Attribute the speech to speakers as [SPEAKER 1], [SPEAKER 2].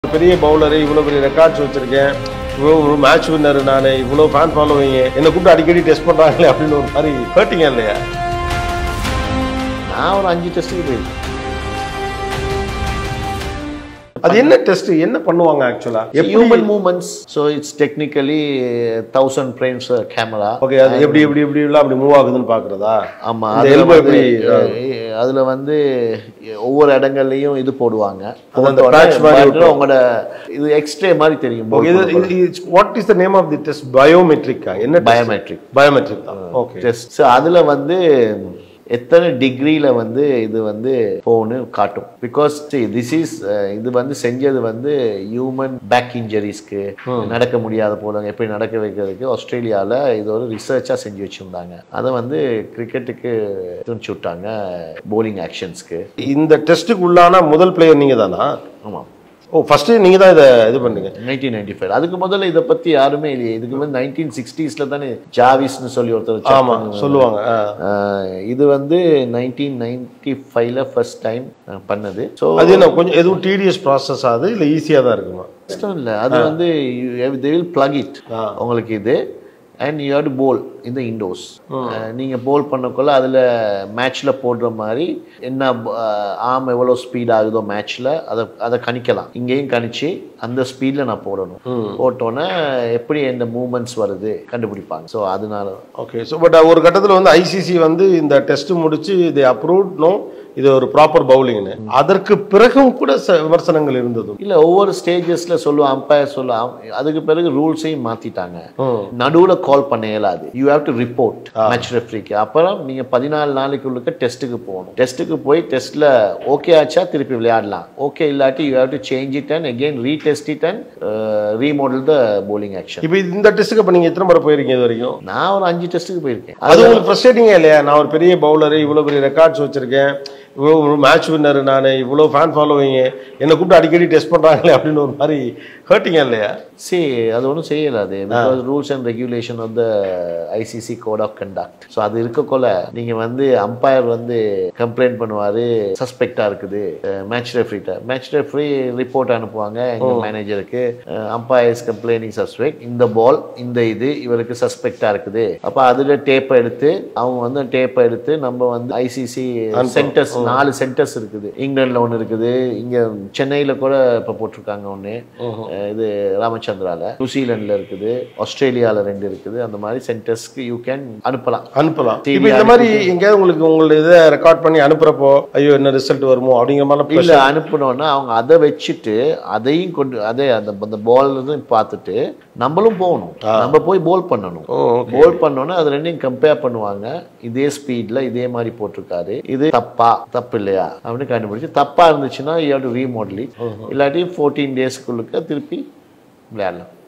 [SPEAKER 1] பெரிய பவுலரு இவ்வளோ பெரிய ரெக்கார்ட்ஸ் வச்சிருக்கேன் இவ்வளோ மேட்ச் வின்னர் நான் இவ்வளோ ஃபேன் ஃபாலோவிங் என்னை கூப்பிட்டு அடிக்கடி டெஸ்ட் பண்ணுறாங்களே அப்படின்னு ஒரு மாதிரி ஹர்ட்டிங்க இல்லையா
[SPEAKER 2] நான் ஒரு அஞ்சு டெஸ்ட்டுக்கு போயிருக்கேன்
[SPEAKER 1] அது என்ன டெஸ்ட் என்ன பண்ணுவாங்க actually
[SPEAKER 2] human movements so it's technically thousand frames camera
[SPEAKER 1] okay அது எப்படி எப்படி எப்படி எல்லாம் அப்படி மூவ் ஆகுதுன்னு பாக்குறதா
[SPEAKER 2] ஆமா
[SPEAKER 1] இந்த
[SPEAKER 2] அதுல
[SPEAKER 1] elbow
[SPEAKER 2] வந்து,
[SPEAKER 1] எப்படி,
[SPEAKER 2] அஹ், அதுல வந்து ஒவ்வொரு இடங்கள்லயும் இது போடுவாங்க
[SPEAKER 1] அந்த patch மாதிரி
[SPEAKER 2] போட்டு உங்களோட இது எக்ஸ்ட்ரே மாதிரி தெரியும்
[SPEAKER 1] ஓகே இது what is the name of the test பயோமெட்ரிக்கா என்ன
[SPEAKER 2] பயோமெட்ரிக்
[SPEAKER 1] பயோமெட்ரிக் தான் ஓகே
[SPEAKER 2] டெஸ்ட் ஸோ அதுல வந்து எத்தனை டிகிரியில் வந்து இது வந்து போன்னு காட்டும் பிகாஸ் திஸ் இஸ் இது வந்து செஞ்சது வந்து ஹியூமன் பேக் இன்ஜரிஸ்க்கு நடக்க முடியாத போலங்க எப்படி நடக்க வைக்கிறதுக்கு ஆஸ்திரேலியாவில் இது ஒரு ரிசர்ச்சாக செஞ்சு வச்சுருந்தாங்க அதை வந்து கிரிக்கெட்டுக்கு துணிச்சு விட்டாங்க போலிங் ஆக்ஷன்ஸ்க்கு
[SPEAKER 1] இந்த டெஸ்ட்டுக்கு உள்ளான முதல் பிளேயர் நீங்க தானா
[SPEAKER 2] ஆமாம்
[SPEAKER 1] ஓ ஃபர்ஸ்ட் நீங்க தான் இதை இது பண்ணீங்க
[SPEAKER 2] நைன்டீன் நைன்டி ஃபைவ் அதுக்கு முதல்ல இதை பற்றி யாருமே இல்லையே இதுக்கு வந்து நைன்டீன் சிக்ஸ்டீஸில் தானே ஜாவிஸ்னு சொல்லி ஒருத்தர் check
[SPEAKER 1] ஆமா சொல்லுவாங்க ஆ.
[SPEAKER 2] ஆஹ் இது வந்து நைன்டீன் நைன்டி ஃபைவ்ல ஃபர்ஸ்ட் டைம் பண்ணது ஸோ
[SPEAKER 1] அது என்ன கொஞ்சம் எதுவும் டிடிஎஸ் ப்ராசஸ் ஆகுது இல்லை ஈஸியாக தான் இருக்குமா
[SPEAKER 2] கஷ்டம் இல்லை அது வந்து தே வில் பிளக் இட்
[SPEAKER 1] ஆ.
[SPEAKER 2] உங்களுக்கு இது and you have to bowl இந்த இண்டோஸ் நீங்கள் போல் பண்ணக்குள்ள அதில் மேட்ச்சில் போடுற மாதிரி என்ன ஆம் எவ்வளோ ஸ்பீட் ஆகுதோ மேட்ச்சில் அதை அதை கணிக்கலாம் இங்கேயும் கணிச்சு அந்த ஸ்பீடில் நான் போடணும் போட்டோன்னே எப்படி இந்த மூமெண்ட்ஸ் வருது கண்டுபிடிப்பாங்க ஸோ அதனால
[SPEAKER 1] ஓகே ஸோ பட் ஒரு கட்டத்தில் வந்து ஐசிசி வந்து இந்த டெஸ்ட் முடிச்சு இது அப்ரூவ்ட் நோ இது ஒரு ப்ராப்பர் பவுலிங்னு அதற்கு பிறகும் கூட ச- விமர்சனங்கள் இருந்தது
[SPEAKER 2] இல்ல ஒவ்வொரு ஸ்டேஜஸ்ல சொல்லுவோம் அம்பையர் சொல்லுவோம் அதுக்கு பிறகு ரூல்ஸையும் மாத்திட்டாங்க
[SPEAKER 1] ம்.
[SPEAKER 2] நடுவுல கால் பண்ண இயலாது you have to report match ரெஃப்ரிக்கு அப்புறம் நீங்க பதினாலு நாளைக்குள்ளுக்கு டெஸ்ட்டுக்கு போகணும் டெஸ்ட்டுக்கு போய் டெஸ்ட்ல ஓகே ஆச்சா திருப்பி விளையாடலாம் ஓகே இல்லாட்டி you have to change it and again retest it and remodel the bowling action
[SPEAKER 1] இப்போ இந்த டெஸ்ட்டுக்கு இப்போ நீங்கள் எத்தனை முறை போயிருக்கீங்க இது வரைக்கும்
[SPEAKER 2] நான் ஒரு அஞ்சு டெஸ்ட்டுக்கு போயிருக்கேன்
[SPEAKER 1] அது உங்களுக்கு ஃப்ரஸ்ட்ரேட்டிங்கே இல்லையா நான் ஒரு பெரிய பவுலரு இவ்வளோ பெரிய ரெக்கார்ட்ஸ் வச்சிருக்கேன் இவ்வளோ மேட்ச் வின்னர் நான் இவ்வளோ ஃபேன் ஃபாலோவிங் என்னை கூப்பிட்டு அடிக்கடி டெஸ்ட் பண்ணுறாங்களே அப்படின்னு ஒரு மாதிரி ஹர்ட்டிங்க இல்லையா
[SPEAKER 2] சரி அது ஒன்றும் செய்யலாது because rules and regulation of the ICC code of conduct so அது இருக்கக்குள்ள நீங்கள் வந்து அம்பையர் வந்து கம்ப்ளைண்ட் பண்ணுவார் சஸ்பெக்டாக இருக்குது மேட்ச் ரெஃப்ரிட்ட மேட்ச் ரெஃப்ரி ரிப்போர்ட் அனுப்புவாங்க எங்கள் மேனேஜருக்கு அம்பையர்ஸ் கம்ப்ளைனிங் சஸ்பெக்ட் இந்த பால் இந்த இது இவருக்கு சஸ்பெக்டாக இருக்குது அப்போ அதில் டேப்பை எடுத்து அவங்க வந்து டேப்பை எடுத்து நம்ம வந்து ஐசிசி சென்டர்ஸ் நாலு சென்டர்ஸ் இருக்குது இங்கிலாந்துல ஒன்று இருக்குது இங்க சென்னையில கூட இப்போ போட்டிருக்காங்க ஒன்று இது ராமச்சந்திரால நியூசிலாந்துல இருக்குது ஆஸ்திரேலியால ரெண்டு இருக்குது அந்த மாதிரி சென்டர்ஸ்க்கு யூ கேன் அனுப்பலாம்
[SPEAKER 1] அனுப்பலாம்
[SPEAKER 2] TV
[SPEAKER 1] இப்போ இந்த மாதிரி எங்கேயாவது உங்களுக்கு உங்களோட இதை ரெக்கார்ட் பண்ணி அனுப்புறப்போ ஐயோ என்ன ரிசல்ட் வருமோ அப்படிங்கிற மாதிரிலாம்
[SPEAKER 2] இல்ல அனுப்பணும்னா அவங்க அதை வச்சுட்டு அதையும் கொண்டு அதே அந்த அந்த பால் பார்த்துட்டு நம்மளும் போகணும் நம்ம போய் போல் பண்ணணும்
[SPEAKER 1] ஓ
[SPEAKER 2] போல் பண்ணோன்னா அது ரெண்டையும் கம்பேர் பண்ணுவாங்க இதே ஸ்பீட்ல இதே மாதிரி போட்டிருக்காரு இது தப்பா தப்பு இல்லையா அப்படின்னு கண்டுபிடிச்சு தப்பா இருந்துச்சுன்னா யூ ஹவ் டு ரீமாடலி இல்லாட்டி ஃபோர்டீன் டேஸ்க்குள்ளுக்கு திருப்பி விளையாடலாம்